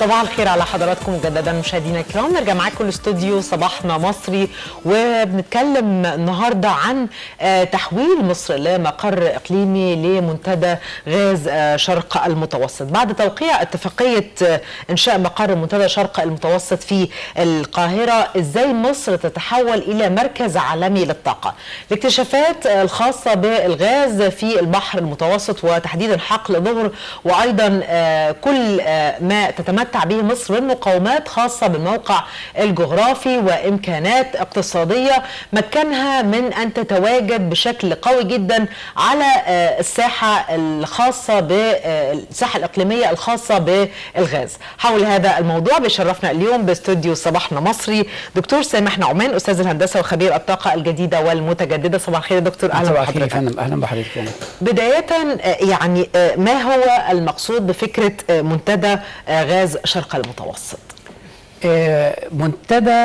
صباح الخير على حضراتكم مجددا مشاهدينا الكرام نرجع معاكم الاستوديو صباحنا مصري وبنتكلم النهارده عن آه، تحويل مصر لمقر اقليمي لمنتدى غاز آه، شرق المتوسط بعد توقيع اتفاقيه آه، انشاء مقر منتدى شرق المتوسط في القاهره ازاي مصر تتحول الى مركز عالمي للطاقه الاكتشافات آه، الخاصه بالغاز في البحر المتوسط وتحديدا حقل ظهر وايضا آه، كل آه، ما تتمتع به مصر من مقومات خاصه بالموقع الجغرافي وامكانات اقتصاديه مكنها من ان تتواجد بشكل قوي جدا على آه، الساحه الخاصه بالساحه الاقليميه الخاصه بالغاز. حول هذا الموضوع بيشرفنا اليوم باستوديو صباحنا مصري دكتور سامح نعمان استاذ الهندسه وخبير الطاقه الجديده والمتجدده صباح الخير يا دكتور اهلا صباح الخير يا بحضرتك. فندم اهلا بحضرتك يا فندم. بداية آه، يعني آه، ما هو المقصود بفكرة آه، منتدى آه، غاز شرق المتوسط؟ آه، منتدى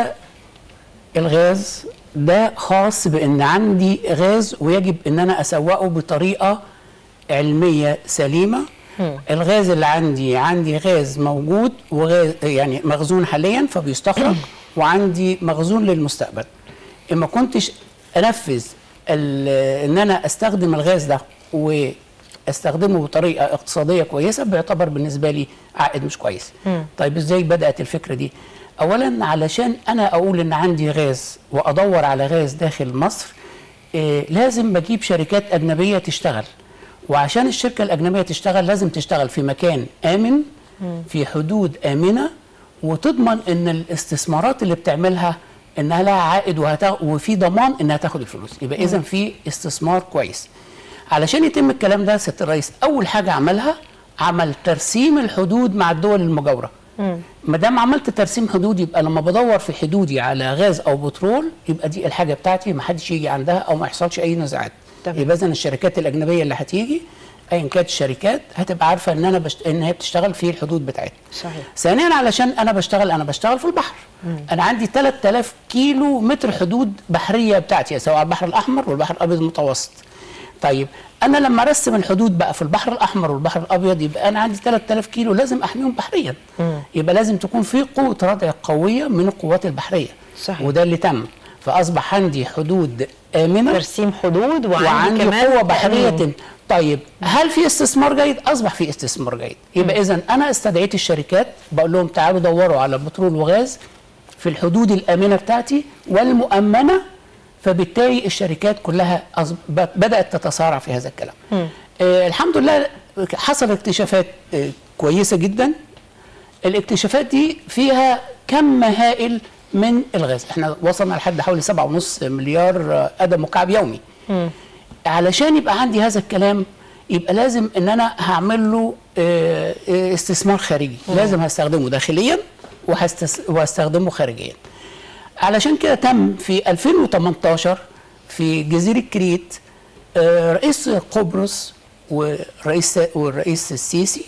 الغاز ده خاص بان عندي غاز ويجب ان انا اسوقه بطريقه علميه سليمه الغاز اللي عندي عندي غاز موجود وغاز يعني مخزون حاليا فبيستخرج وعندي مخزون للمستقبل اما كنتش انفذ ال- ان انا استخدم الغاز ده واستخدمه بطريقه اقتصاديه كويسه بيعتبر بالنسبه لي عائد مش كويس طيب ازاي بدات الفكره دي اولا علشان انا اقول ان عندي غاز وادور على غاز داخل مصر إيه لازم بجيب شركات اجنبيه تشتغل وعشان الشركه الاجنبيه تشتغل لازم تشتغل في مكان امن في حدود امنه وتضمن ان الاستثمارات اللي بتعملها انها لها عائد وهتا... وفي ضمان انها تاخد الفلوس يبقى اذا في استثمار كويس علشان يتم الكلام ده سياده الرئيس اول حاجه عملها عمل ترسيم الحدود مع الدول المجاوره ما دام عملت ترسيم حدود يبقى لما بدور في حدودي على غاز او بترول يبقى دي الحاجه بتاعتي ما حدش يجي عندها او ما يحصلش اي نزاعات تمام. يبقى اذا الشركات الاجنبيه اللي هتيجي ايا كانت الشركات هتبقى عارفه ان انا بشت... ان هي بتشتغل في الحدود بتاعتها صحيح. ثانيا علشان انا بشتغل انا بشتغل في البحر انا عندي 3000 كيلو متر حدود بحريه بتاعتي سواء على البحر الاحمر والبحر الابيض المتوسط طيب انا لما ارسم الحدود بقى في البحر الاحمر والبحر الابيض يبقى انا عندي 3000 كيلو لازم احميهم بحريا يبقى لازم تكون في قوه ردع قويه من القوات البحريه صحيح. وده اللي تم فاصبح عندي حدود امنه ترسيم حدود وعندي, وعندي كمان قوه بحريه تأمين. طيب هل في استثمار جيد؟ اصبح في استثمار جيد يبقى اذا انا استدعيت الشركات بقول لهم تعالوا دوروا على بترول وغاز في الحدود الامنه بتاعتي والمؤمنه فبالتالي الشركات كلها أص- ب- بدات تتسارع في هذا الكلام. آه الحمد لله حصل اكتشافات آه كويسه جدا الاكتشافات دي فيها كم هائل من الغاز احنا وصلنا لحد حوالي 7.5 مليار آه، قدم مكعب يومي علشان يبقى عندي هذا الكلام يبقى لازم ان انا هعمل له آه، آه، استثمار خارجي لازم هستخدمه داخليا وهستس- وهستخدمه خارجيا علشان كده تم في 2018 في جزيرة كريت آه، رئيس قبرص ورئيس والرئيس السيسي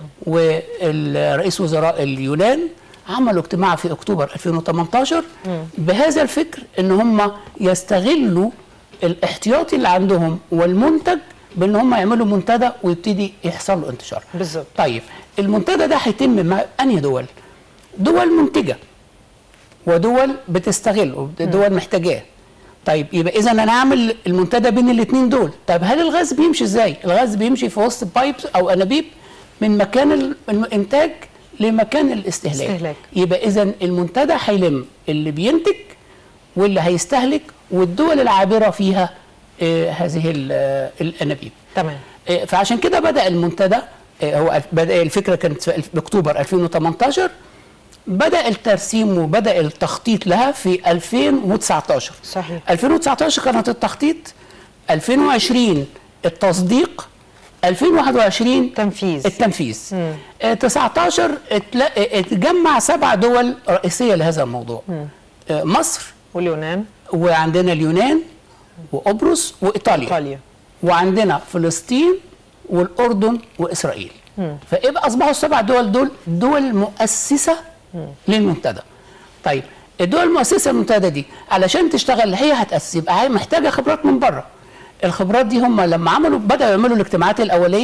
والرئيس وزراء اليونان عملوا اجتماع في اكتوبر 2018 بهذا الفكر ان هم يستغلوا الاحتياطي اللي عندهم والمنتج بان هم يعملوا منتدى ويبتدي يحصل له انتشار بالظبط. طيب المنتدى ده هيتم مع انهي دول دول منتجه ودول بتستغل دول محتاجاه طيب يبقى اذا انا اعمل المنتدى بين الاثنين دول طيب هل الغاز بيمشي ازاي الغاز بيمشي في وسط بايبس او انابيب من مكان ال- الانتاج لمكان الاستهلاك استهلاك. يبقى اذا المنتدى هيلم اللي بينتج واللي هيستهلك والدول العابره فيها آه هذه ال- آه، الانابيب تمام آه، فعشان كده بدا المنتدى آه، هو بدا الفكره كانت في الف- باكتوبر 2018 بدا الترسيم وبدا التخطيط لها في 2019 صحيح. 2019 كانت التخطيط 2020 التصديق 2021 تنفيذ. التنفيذ آه، 19 اتلا- آه، اتجمع سبع دول رئيسيه لهذا الموضوع آه، مصر واليونان وعندنا اليونان وقبرص وايطاليا ايطاليا وعندنا فلسطين والاردن واسرائيل فيبقى اصبحوا السبع دول دول دول مؤسسه للمنتدى طيب الدول المؤسسه للمنتدى دي علشان تشتغل هي هتاسس يبقى هي محتاجه خبرات من بره الخبرات دي هم لما عملوا بداوا يعملوا الاجتماعات الاوليه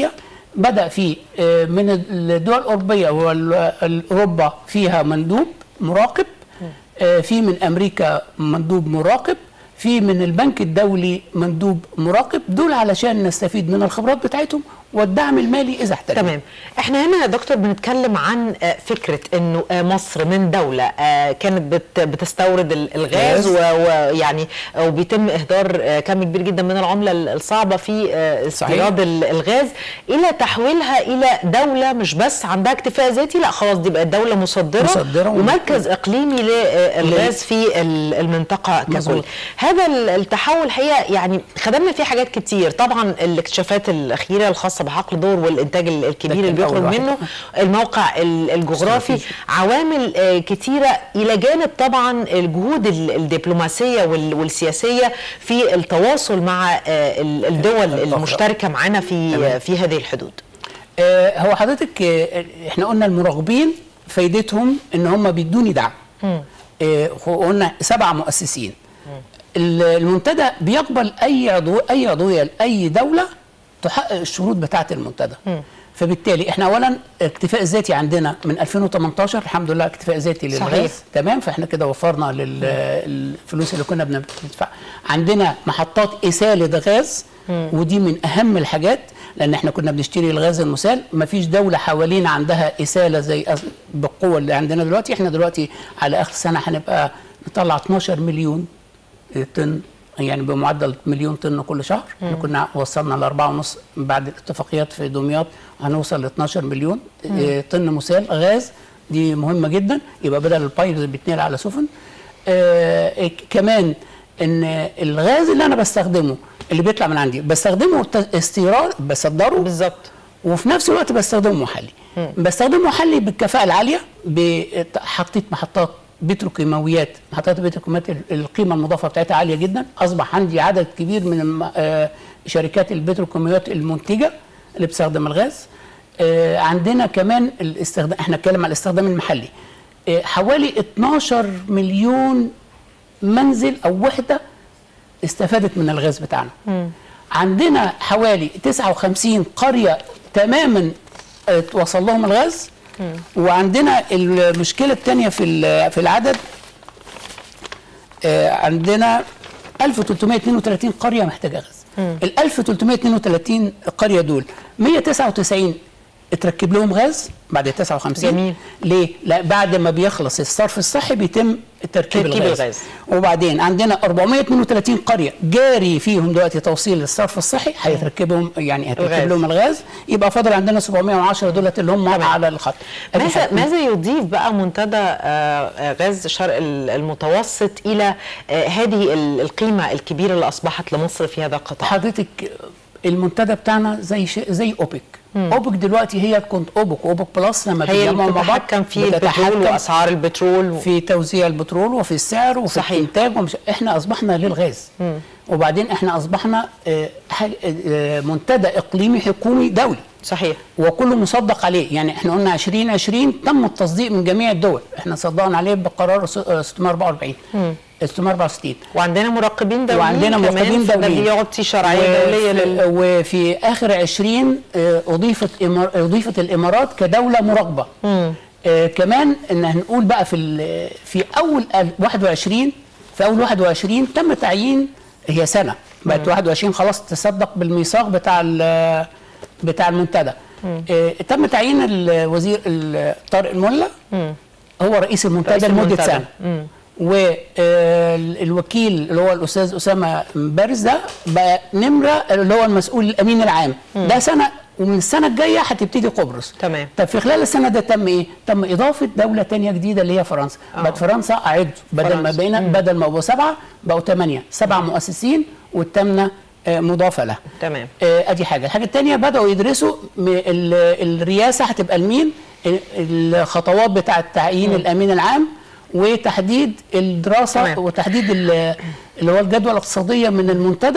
بدا في آه، من الدول الاوروبيه واوروبا فيها مندوب مراقب آه، في من امريكا مندوب مراقب في من البنك الدولي مندوب مراقب دول علشان نستفيد من الخبرات بتاعتهم والدعم المالي اذا احتاجنا تمام احنا هنا يا دكتور بنتكلم عن آه، فكره انه آه، مصر من دوله آه، كانت بت- بتستورد ال- الغاز الغاز. و- ويعني وبيتم اهدار آه، كم كبير جدا من العمله ال- الصعبه في آه، استيراد ال- الغاز الى تحويلها الى دوله مش بس عندها اكتفاء ذاتي لا خلاص دي بقت دوله مصدره, مصدرة ومركز اقليمي للغاز في ال- المنطقه ككل مظبوط. هذا ال- التحول الحقيقه يعني خدمنا فيه حاجات كتير طبعا الاكتشافات الاخيره الخاصه بحقل دور والانتاج ال- الكبير ده اللي كان أول بيخرج واحد. منه الموقع ال- الجغرافي استراتيجي. عوامل آه، كتيره الى جانب طبعا الجهود ال- الدبلوماسيه وال- والسياسيه في التواصل مع آه، ال- الدول الأخرى. المشتركه معنا في تمام. في هذه الحدود آه، هو حضرتك آه، احنا قلنا المراقبين فايدتهم ان هم بيدوني دعم آه، قلنا سبع مؤسسين ال- المنتدى بيقبل اي عضو اي عضويه لاي دوله تحقق الشروط بتاعه المنتدى فبالتالي احنا اولا الاكتفاء الذاتي عندنا من 2018 الحمد لله اكتفاء ذاتي صحيح. للغاز تمام فاحنا كده وفرنا للفلوس اللي كنا بندفع عندنا محطات اساله غاز ودي من اهم الحاجات لان احنا كنا بنشتري الغاز المسال مفيش دوله حوالينا عندها اساله زي أس- بالقوه اللي عندنا دلوقتي احنا دلوقتي على اخر السنه هنبقى نطلع 12 مليون طن يعني بمعدل مليون طن كل شهر احنا كنا وصلنا ل 4.5 بعد الاتفاقيات في دمياط هنوصل ل 12 مليون اه، طن مسال غاز دي مهمه جدا يبقى بدل البايب اللي بيتنقل على سفن آه ك- كمان ان الغاز اللي انا بستخدمه اللي بيطلع من عندي بستخدمه ت- استيراد بصدره بالظبط وفي نفس الوقت بستخدمه محلي بستخدمه محلي بالكفاءه العاليه بحطيت محطات بتروكيماويات محطات البتروكيماويات ال- القيمه المضافه بتاعتها عاليه جدا اصبح عندي عدد كبير من الم- آه، شركات البتروكيماويات المنتجه اللي بتستخدم الغاز آه، عندنا كمان الاستخدام احنا نتكلم على الاستخدام المحلي آه، حوالي 12 مليون منزل او وحده استفادت من الغاز بتاعنا عندنا حوالي 59 قرية تماما آه، وصل لهم الغاز وعندنا المشكلة الثانية في ال- في العدد آه، عندنا 1332 قرية محتاجة غاز ال 1332 قرية دول 199 اتركب لهم غاز بعد 59 جميل. ليه؟ لا بعد ما بيخلص الصرف الصحي بيتم تركيب, تركيب الغاز. الغاز. وبعدين عندنا 432 قريه جاري فيهم دلوقتي توصيل الصرف الصحي هيتركبهم يعني الغاز. هتركب لهم الغاز يبقى فاضل عندنا 710 دولت اللي هم على الخط أدي ماذا حاجة. ماذا يضيف بقى منتدى آه، آه، غاز الشرق ال- المتوسط الى آه، هذه ال- القيمه الكبيره اللي اصبحت لمصر في هذا القطاع؟ حضرتك المنتدى بتاعنا زي شيء زي اوبك اوبك دلوقتي هي كنت اوبك واوبك بلس لما هي اللي بيجمعوا مع بعض بتتحكم في بتتحكم البترول واسعار البترول و... في توزيع البترول وفي السعر وفي صحيح. الانتاج ومش احنا اصبحنا للغاز وبعدين احنا اصبحنا آه، حاج- آه، منتدى اقليمي حكومي دولي صحيح وكله مصدق عليه يعني احنا قلنا 2020 تم التصديق من جميع الدول احنا صدقنا عليه بقرار س- آه، 644 664 وعندنا مراقبين دوليين وعندنا كمان، مراقبين فده دوليين بيعطي شرعيه وفي- دوليه لل... وفي اخر 20 آه، اضيفت إمار- اضيفت الامارات كدوله مراقبه آه كمان ان هنقول بقى في ال- في اول ال- 21 في اول 21 تم تعيين هي سنه بقت 21 خلاص تصدق بالميثاق بتاع ال- بتاع المنتدى آه تم تعيين الوزير ال- طارق الملا هو رئيس المنتدى رئيس لمده المنتدى. سنه والوكيل اللي هو الاستاذ اسامه بارز ده بقى نمره اللي هو المسؤول الامين العام ده سنه ومن السنه الجايه هتبتدي قبرص تمام. طب في خلال السنه ده تم ايه؟ تم اضافه دوله تانية جديده اللي هي فرنسا آه. بقت فرنسا اعد بدل ما فرنسا. بقينا بدل ما بقوا سبعه بقوا ثمانيه سبع مؤسسين والثامنه آه، مضافه لها تمام آه، ادي حاجه الحاجه الثانيه بداوا يدرسوا م- ال- الرئاسه هتبقى لمين ال- الخطوات بتاعه تعيين الامين العام وتحديد الدراسه تمام. وتحديد ال- اللي هو الجدوى الاقتصاديه من المنتدى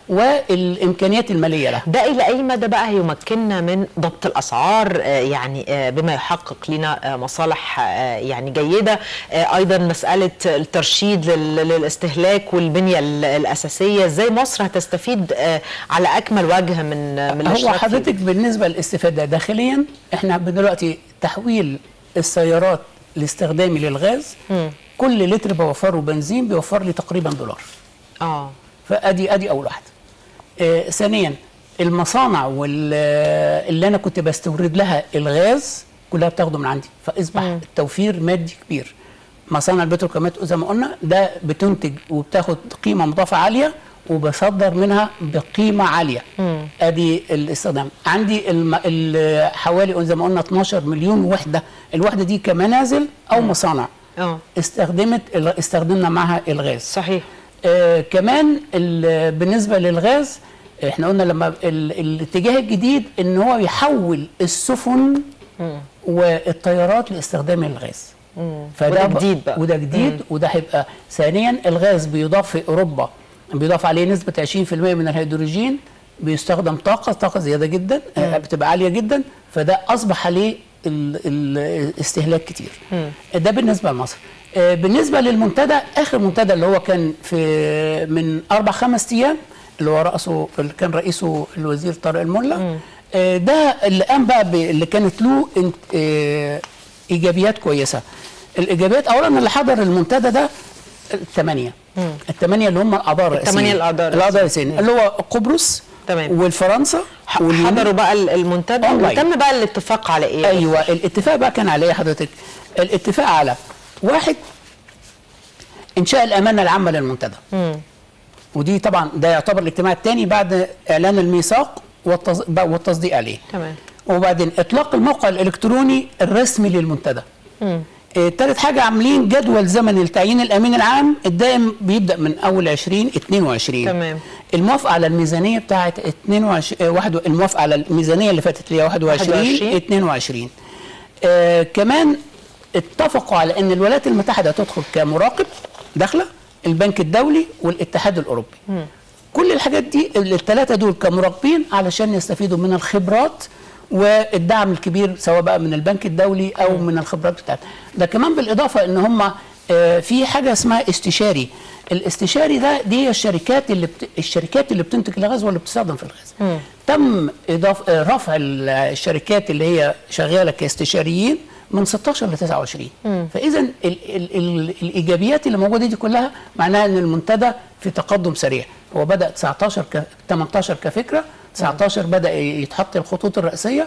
والامكانيات الماليه لها ده الى اي مدى بقى هيمكننا من ضبط الاسعار آه، يعني آه، بما يحقق لنا آه، مصالح آه، يعني جيده آه، ايضا مساله الترشيد لل- للاستهلاك والبنيه ال- الاساسيه ازاي مصر هتستفيد آه، على اكمل وجه من آه، من هو الاشتراك فيه؟ حضرتك بالنسبه للاستفاده داخليا احنا دلوقتي تحويل السيارات لاستخدامي للغاز كل لتر بوفره بنزين بيوفر لي تقريبا دولار اه فادي ادي اول واحده آه ثانيا المصانع وال- آه، اللي انا كنت بستورد لها الغاز كلها بتاخده من عندي فاصبح التوفير مادي كبير مصانع البتروكيماويات زي ما قلنا ده بتنتج وبتاخد قيمه مضافه عاليه وبصدر منها بقيمه عاليه ادي الاستخدام عندي الم... ال- حوالي زي ما قلنا 12 مليون وحده الوحده دي كمنازل او مصانع اه استخدمت استخدمنا معها الغاز صحيح آه كمان ال- بالنسبه للغاز احنا قلنا لما ال- الاتجاه الجديد ان هو يحول السفن والطيارات لاستخدام الغاز وده ب- جديد بقى. وده جديد وده هيبقى ثانيا الغاز بيضاف في اوروبا بيضاف عليه نسبه 20% من الهيدروجين بيستخدم طاقه طاقه زياده جدا آه، بتبقى عاليه جدا فده اصبح عليه ال- ال- الاستهلاك كتير ده بالنسبه لمصر آه، بالنسبه للمنتدى اخر منتدى اللي هو كان في من اربع خمس ايام اللي هو راسه اللي كان رئيسه الوزير طارق الملا آه، ده اللي قام بقى ب- اللي كانت له انت- آه، ايجابيات كويسه الايجابيات اولا اللي حضر المنتدى ده الثمانيه الثمانيه اللي هم الاعضاء الرئيسيين الثمانية الأعضاء الاعضاء الرئيسيين اللي هو قبرص تمام. والفرنسا ح- واليونان. حضروا بقى ال- المنتدى أونلاين. وتم بقى الاتفاق على ايه؟ ايوه الاتفاق بقى كان على ايه حضرتك؟ الاتفاق على واحد انشاء الامانه العامه للمنتدى ودي طبعا ده يعتبر الاجتماع الثاني بعد اعلان الميثاق والتص- والتصديق عليه تمام وبعدين اطلاق الموقع الالكتروني الرسمي للمنتدى آه، تالت حاجه عاملين جدول زمني لتعيين الامين العام الدائم بيبدا من اول 20 22 تمام. الموافقه على الميزانيه بتاعه 22 آه، واحد الموافقه على الميزانيه اللي فاتت اللي هي 21 21. 22 آه كمان اتفقوا على ان الولايات المتحده تدخل كمراقب داخله البنك الدولي والاتحاد الاوروبي كل الحاجات دي الثلاثه دول كمراقبين علشان يستفيدوا من الخبرات والدعم الكبير سواء بقى من البنك الدولي او من الخبرات بتاعته ده كمان بالاضافه ان هم آه، في حاجه اسمها استشاري الاستشاري ده دي هي الشركات اللي بت... الشركات اللي بتنتج الغاز واللي بتستخدم في الغاز تم إضاف... آه، رفع ال- الشركات اللي هي شغاله كاستشاريين من 16 ل 29 فاذا ال... ال... ال... الايجابيات اللي موجوده دي كلها معناها ان المنتدى في تقدم سريع هو بدا 19 ك... 18 كفكره 19 بدا يتحط الخطوط الرئيسيه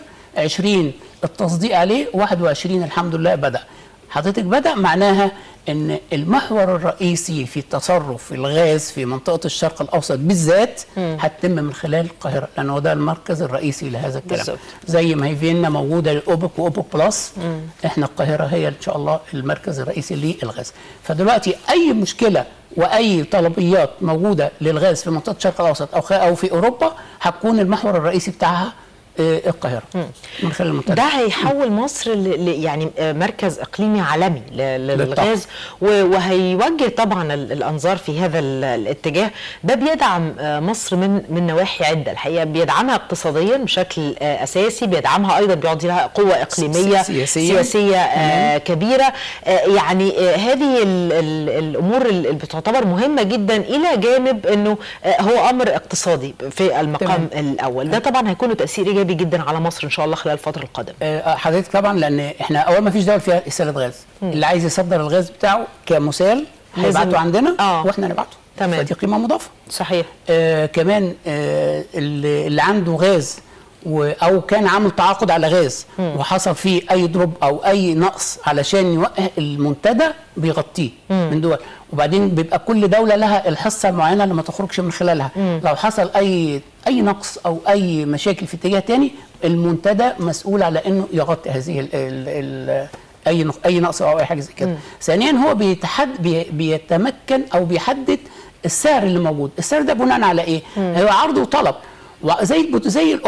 20 التصديق عليه 21 الحمد لله بدا حضرتك بدا معناها ان المحور الرئيسي في التصرف في الغاز في منطقه الشرق الاوسط بالذات هتتم من خلال القاهره لان هو ده المركز الرئيسي لهذا الكلام بالظبط. زي ما هي فيينا موجوده الاوبك واوبك بلس احنا القاهره هي ان شاء الله المركز الرئيسي للغاز فدلوقتي اي مشكله واي طلبيات موجوده للغاز في منطقه الشرق الاوسط او خ- او في اوروبا هتكون المحور الرئيسي بتاعها آه، القاهره من خلال المنتدى ده هيحول مصر ل... ل... يعني آه، مركز اقليمي عالمي ل... للغاز و... وهيوجه طبعا ال- الانظار في هذا ال... الاتجاه ده بيدعم آه، مصر من من نواحي عده الحقيقه بيدعمها اقتصاديا بشكل آه، اساسي بيدعمها ايضا بيعطي لها قوه اقليميه سياسية. سياسيه آه، كبيره آه، يعني آه، هذه ال... ال... الامور اللي بتعتبر مهمه جدا الى جانب انه آه، هو امر اقتصادي في المقام تمام. الاول ده طبعا هيكون له تاثير ايجابي جدا على مصر ان شاء الله خلال الفتره القادمه آه، حضرتك طبعا لان احنا اول ما فيش دوله فيها اساله غاز اللي عايز يصدر الغاز بتاعه كمسال لازم- هيبعته عندنا آه. واحنا نبعته تمام. فدي قيمه مضافه صحيح آه كمان آه اللي اللي عنده غاز و او كان عامل تعاقد على غاز وحصل فيه اي دروب او اي نقص علشان يوقع المنتدى بيغطيه من دول وبعدين بيبقى كل دوله لها الحصه المعينه اللي ما تخرجش من خلالها لو حصل اي اي نقص او اي مشاكل في اتجاه تاني المنتدى مسؤول على انه يغطي هذه ال ال ال اي نق- اي نقص او اي حاجه زي كده ثانيا هو بيتحد بي بيتمكن او بيحدد السعر اللي موجود السعر ده بناء على ايه هو عرض وطلب وزي البت- زي الاوبك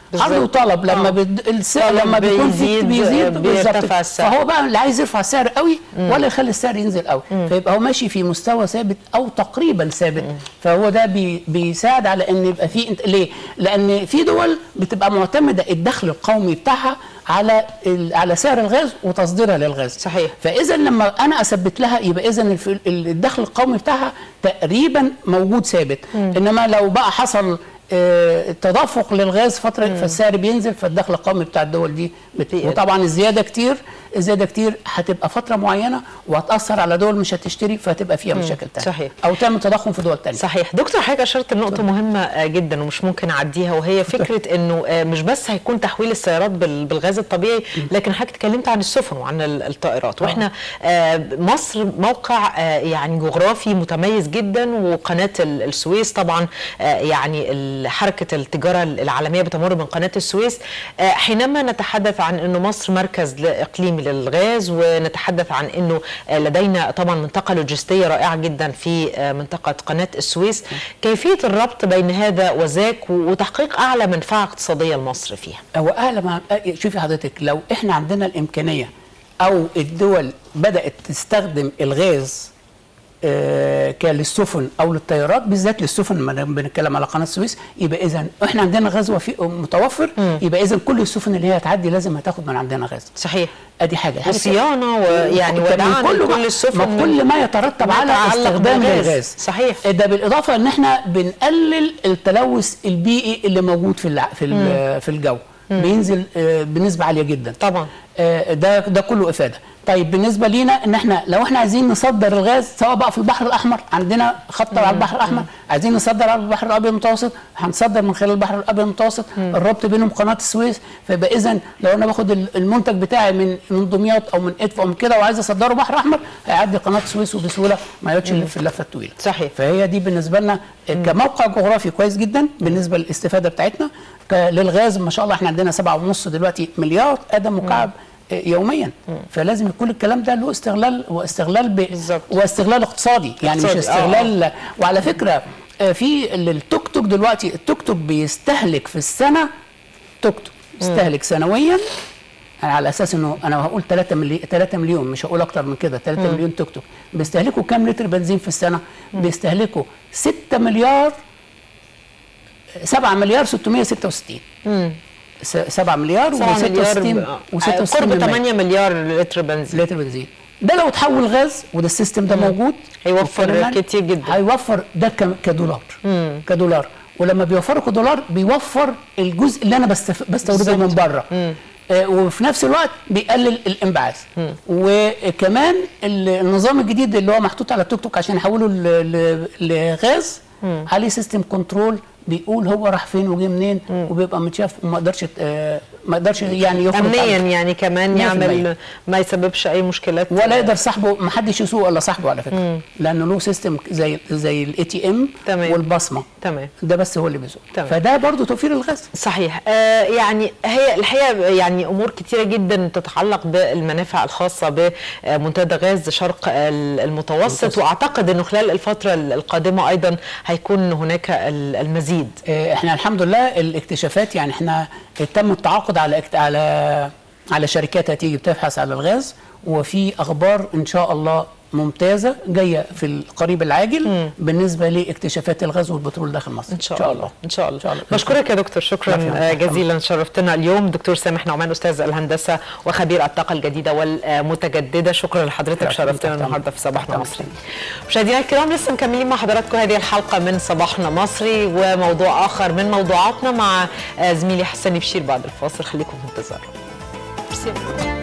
عرض بالظبط. وطلب لما آه. بد... السعر طلب لما بيكون في بيزيد، بيزيد بيرتفع بالظبط. السعر. فهو بقى اللي عايز يرفع السعر قوي ولا يخلي السعر ينزل قوي فيبقى هو ماشي في مستوى ثابت او تقريبا ثابت فهو ده بي... بيساعد على ان يبقى في انت... ليه؟ لان في دول بتبقى معتمده الدخل القومي بتاعها على ال... على سعر الغاز وتصديرها للغاز صحيح. فاذا لما انا اثبت لها يبقى اذا الف- الدخل القومي بتاعها تقريبا موجود ثابت انما لو بقى حصل آه، تدفق للغاز فتره فالسعر بينزل فالدخل القومي بتاع الدول دي بت... بيقل. وطبعا الزياده كتير الزياده كتير هتبقى فتره معينه وهتاثر على دول مش هتشتري فهتبقى فيها مشاكل تانية صحيح. او تعمل تضخم في دول تانية صحيح دكتور حضرتك اشرت لنقطه مهمه آه، جدا ومش ممكن اعديها وهي فكره انه آه، مش بس هيكون تحويل السيارات بال- بالغاز الطبيعي لكن حضرتك اتكلمت عن السفن وعن ال- الطائرات واحنا آه، مصر موقع آه، يعني جغرافي متميز جدا وقناه ال- السويس طبعا آه، يعني ال- حركه التجاره العالميه بتمر من قناه السويس آه، حينما نتحدث عن انه مصر مركز ل- اقليمي للغاز ونتحدث عن انه آه، لدينا طبعا منطقه لوجستيه رائعه جدا في آه، منطقه قناه السويس كيفيه الربط بين هذا وذاك وتحقيق اعلى منفعه اقتصاديه لمصر فيها هو اعلى ما شوفي حضرتك لو احنا عندنا الامكانيه او الدول بدات تستخدم الغاز آه، كللسفن او للطيارات بالذات للسفن لما بنتكلم على قناه السويس يبقى اذا احنا عندنا غاز وفي متوفر يبقى اذا كل السفن اللي هي هتعدي لازم هتاخد من عندنا غاز صحيح ادي حاجه الحاجة وصيانه ويعني كمان ودعم كله لكل ما- السفن ما من- كل ما يترتب على متعلق استخدام بالغاز. الغاز صحيح. ده بالاضافه ان احنا بنقلل التلوث البيئي اللي موجود في الع- في ال- في الجو بينزل آه، بنسبه عاليه جدا طبعا آه، ده ده كله افاده طيب بالنسبه لينا ان احنا لو احنا عايزين نصدر الغاز سواء بقى في البحر الاحمر عندنا خط على البحر الاحمر عايزين نصدر على البحر الابيض المتوسط هنصدر من خلال البحر الابيض المتوسط الربط بينهم قناه السويس فيبقى اذا لو انا باخد ال- المنتج بتاعي من من دمياط او من ادفع او من كده وعايز اصدره بحر احمر هيعدي قناه السويس وبسهوله ما يقعدش يلف اللفه الطويله صحيح. فهي دي بالنسبه لنا كموقع جغرافي كويس جدا بالنسبه للاستفاده بتاعتنا ك- للغاز ما شاء الله احنا عندنا سبعة ونص دلوقتي مليار قدم مكعب آه، يوميا فلازم يكون الكلام ده له استغلال واستغلال ب... بالظبط. واستغلال اقتصادي يعني مش اقتصادي، آه، استغلال وعلى فكره آه، في ال- التوك توك دلوقتي التوك توك بيستهلك في السنه توك توك يستهلك سنويا على اساس انه انا هقول 3 مليون 3 مليون مش هقول اكتر من كده 3 مليون توك توك بيستهلكوا كام لتر بنزين في السنه؟ بيستهلكوا 6 مليار 7 مليار 666 س- 7 مليار 7 مليار و66 آه، و66 قرب 8 مليار لتر بنزين لتر بنزين ده لو تحول غاز وده السيستم ده موجود هيوفر والكلام ده كتير جدا. هيوفر ده ك- كدولار كدولار ولما بيوفروا كدولار بيوفر الجزء اللي انا بستف... بستورده من بره آه، وفي نفس الوقت بيقلل الانبعاث وكمان ال- النظام الجديد اللي هو محطوط على التوك توك عشان يحوله ل- ل- لغاز عليه سيستم كنترول بيقول هو راح فين وجه منين وبيبقى متشاف وما يقدرش آه، ما يقدرش يعني يفرض امنيا عليه. يعني كمان 100%. يعمل ما يسببش اي مشكلات ولا يقدر صاحبه ما حدش يسوق الا صاحبه على فكره لانه له سيستم زي زي الاي تي ام تمام. والبصمه تمام ده بس هو اللي بيسوق تمام. فده برضو توفير الغاز صحيح آه يعني هي الحقيقه يعني امور كثيره جدا تتعلق بالمنافع الخاصه بمنتدى غاز شرق ال- المتوسط واعتقد انه خلال الفتره القادمه ايضا هيكون هناك ال- المزيد آه، احنا الحمد لله الاكتشافات يعني احنا تم التعاقد على اكت- على على شركات هتيجي بتبحث على الغاز وفي اخبار ان شاء الله ممتازه جايه في القريب العاجل بالنسبه لاكتشافات الغاز والبترول داخل مصر ان شاء, الله ان شاء الله, إن شاء الله. بشكرك يا دكتور شكرا العفو. آه، جزيلا شرفتنا اليوم دكتور سامح نعمان استاذ الهندسه وخبير الطاقه الجديده والمتجدده شكرا لحضرتك العفو. شرفتنا تحت النهارده في صباحنا أمرك. مصري مشاهدينا الكرام لسه مكملين مع حضراتكم هذه الحلقه من صباحنا مصري وموضوع اخر من موضوعاتنا مع آه، زميلي حسن بشير بعد الفاصل خليكم في انتظار ميرسي.